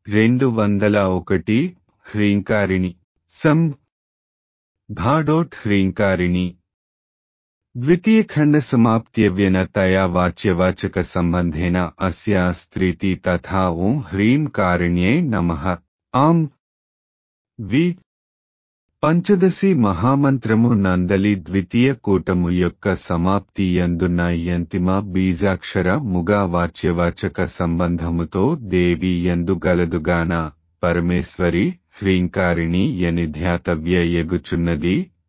రెండు వందల ఒకటి హ్రీంకారిణి సం భాడోట్ హ్రీంకారిణి द्वितीयखण्डसमाप्त्यव्यन तया वाच्यवाचकसम्बन्धेन अस्या स्त्रीति तथा ॐ ह्रीं कारिण्ये नमः आम् వి పంచదశి మహామంత్రము నందలి ద్వితీయ కూటము యొక్క సమాప్తి ఎందున్న యంతిమ బీజాక్షర ముగా వాచ్యవాచక సంబంధముతో దేవి ఎందు గలదుగాన పరమేశ్వరి హ్రీంకారిణి యని ధ్యాతవ్య ఎగుచున్నది